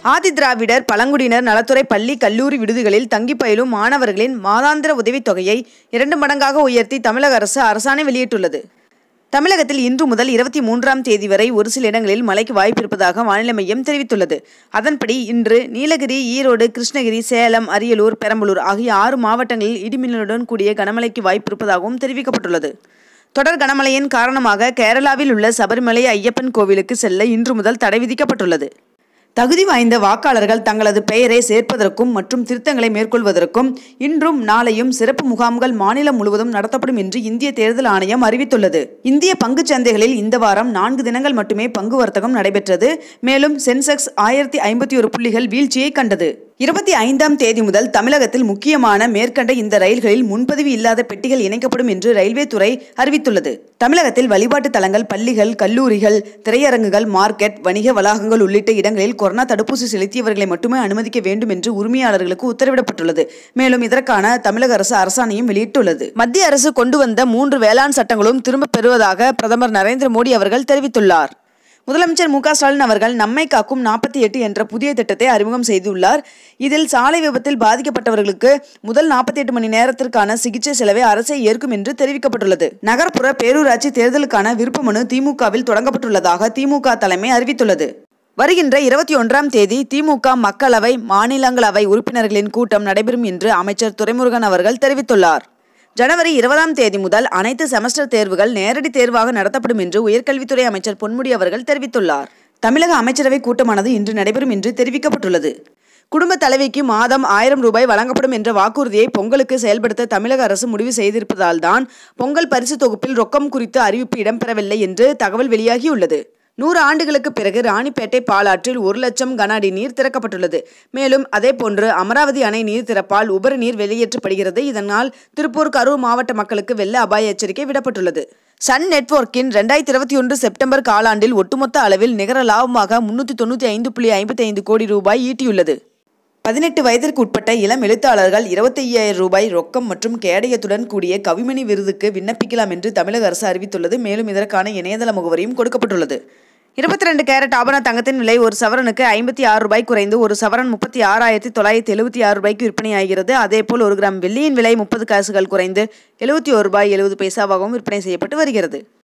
ஆதிதிராவிடர் பழங்குடியினர் நலத்துறை பள்ளி கல்லூரி விடுதிகளில் தங்கி பயிலும் மாணவர்களின் மாதாந்திர உதவித் தொகையை இரண்டு மடங்காக உயர்த்தி தமிழக அரசு அரசாணை வெளியிட்டுள்ளது தமிழகத்தில் இன்று முதல் இருபத்தி மூன்றாம் தேதி வரை ஒரு சில இடங்களில் மழைக்கு வாய்ப்பு இருப்பதாக வானிலை மையம் தெரிவித்துள்ளது அதன்படி இன்று நீலகிரி ஈரோடு கிருஷ்ணகிரி சேலம் அரியலூர் பெரம்பலூர் ஆகிய ஆறு மாவட்டங்களில் இடிமின்னலுடன் கூடிய கனமழைக்கு வாய்ப்பு இருப்பதாகவும் தெரிவிக்கப்பட்டுள்ளது தொடர் கனமழையின் காரணமாக கேரளாவில் உள்ள சபரிமலை ஐயப்பன் கோவிலுக்கு செல்ல இன்று முதல் தடை விதிக்கப்பட்டுள்ளது தகுதி வாய்ந்த வாக்காளர்கள் தங்களது பெயரை சேர்ப்பதற்கும் மற்றும் திருத்தங்களை மேற்கொள்வதற்கும் இன்றும் நாளையும் சிறப்பு முகாம்கள் மாநிலம் முழுவதும் நடத்தப்படும் என்று இந்திய தேர்தல் ஆணையம் அறிவித்துள்ளது இந்திய பங்குச் சந்தைகளில் இந்த வாரம் நான்கு தினங்கள் மட்டுமே பங்கு வர்த்தகம் நடைபெற்றது மேலும் சென்செக்ஸ் ஆயிரத்தி ஐம்பத்தி ஒரு புள்ளிகள் வீழ்ச்சியை கண்டது இருபத்தி ஐந்தாம் தேதி முதல் தமிழகத்தில் முக்கியமான மேற்கண்ட இந்த ரயில்களில் முன்பதிவு இல்லாத பெட்டிகள் இணைக்கப்படும் என்று ரயில்வே துறை அறிவித்துள்ளது தமிழகத்தில் வழிபாட்டு தலங்கள் பள்ளிகள் கல்லூரிகள் திரையரங்குகள் மார்க்கெட் வணிக வளாகங்கள் உள்ளிட்ட இடங்களில் கொரோனா தடுப்பூசி செலுத்தியவர்களை மட்டுமே அனுமதிக்க வேண்டும் என்று உரிமையாளர்களுக்கு உத்தரவிடப்பட்டுள்ளது மேலும் இதற்கான தமிழக அரசு அரசாணையும் வெளியிட்டுள்ளது மத்திய அரசு கொண்டு வந்த மூன்று வேளாண் சட்டங்களும் திரும்பப் பெறுவதாக பிரதமர் நரேந்திர மோடி அவர்கள் தெரிவித்துள்ளார் முதலமைச்சர் மு க ஸ்டாலின் அவர்கள் நம்மை காக்கும் நாற்பத்தி எட்டு என்ற புதிய திட்டத்தை அறிமுகம் செய்துள்ளார் இதில் சாலை விபத்தில் பாதிக்கப்பட்டவர்களுக்கு முதல் நாற்பத்தி எட்டு மணி நேரத்திற்கான சிகிச்சை செலவை அரசே ஏற்கும் என்று தெரிவிக்கப்பட்டுள்ளது நகர்ப்புற பேரூராட்சி தேர்தலுக்கான விருப்ப மனு திமுகவில் தொடங்கப்பட்டுள்ளதாக திமுக தலைமை அறிவித்துள்ளது வருகின்ற இருபத்தி ஒன்றாம் தேதி திமுக மக்களவை மாநிலங்களவை உறுப்பினர்களின் கூட்டம் நடைபெறும் என்று அமைச்சர் துரைமுருகன் அவர்கள் தெரிவித்துள்ளார் ஜனவரி இருபதாம் தேதி முதல் அனைத்து செமஸ்டர் தேர்வுகள் நேரடி தேர்வாக நடத்தப்படும் என்று உயர்கல்வித்துறை அமைச்சர் பொன்முடி அவர்கள் தெரிவித்துள்ளார் தமிழக அமைச்சரவை கூட்டமானது இன்று நடைபெறும் என்று தெரிவிக்கப்பட்டுள்ளது குடும்ப தலைவிக்கு மாதம் ஆயிரம் ரூபாய் வழங்கப்படும் என்ற வாக்குறுதியை பொங்கலுக்கு செயல்படுத்த தமிழக அரசு முடிவு செய்திருப்பதால் தான் பொங்கல் பரிசு தொகுப்பில் ரொக்கம் குறித்து அறிவிப்பு இடம்பெறவில்லை என்று தகவல் வெளியாகியுள்ளது நூறு ஆண்டுகளுக்கு பிறகு ராணிப்பேட்டை பாலாற்றில் ஒரு லட்சம் கன அடி நீர் திறக்கப்பட்டுள்ளது மேலும் அதேபோன்று அமராவதி அணை நீர் திறப்பால் உபரி நீர் வெளியேற்றப்படுகிறது இதனால் திருப்பூர் கரூர் மாவட்ட மக்களுக்கு வெள்ள அபாய எச்சரிக்கை விடப்பட்டுள்ளது சன் நெட்வொர்க்கின் ரெண்டாயிரத்தி இருபத்தி ஒன்று செப்டம்பர் காலாண்டில் ஒட்டுமொத்த அளவில் நிகர லாபமாக முன்னூற்றி தொண்ணூற்றி ஐந்து புள்ளி ஐம்பத்தி ஐந்து கோடி ரூபாய் ஈட்டியுள்ளது பதினெட்டு வயதிற்கு உட்பட்ட இளம் எழுத்தாளர்கள் இருபத்தி ஐயாயிரம் ரூபாய் ரொக்கம் மற்றும் கேடயத்துடன் கூடிய கவிமணி விருதுக்கு விண்ணப்பிக்கலாம் என்று தமிழக அரசு அறிவித்துள்ளது மேலும் இதற்கான இணையதள முகவரியும் கொடுக்கப்பட்டுள்ளது இருபத்தி ரெண்டு கேரட் ஆபண தங்கத்தின் விலை ஒரு சவரனுக்கு ஐம்பத்தி ஆறு ரூபாய் குறைந்து ஒரு சவரன் முப்பத்தி ஆறாயிரத்தி தொள்ளாயிரத்தி எழுபத்தி ஆறு ரூபாய்க்கு விற்பனையாகிறது அதேபோல் ஒரு கிராம் வெள்ளியின் விலை முப்பது காசுகள் குறைந்து எழுபத்தி ஒரு ரூபாய் எழுபது பைசாவாகவும் விற்பனை செய்யப்பட்டு வருகிறது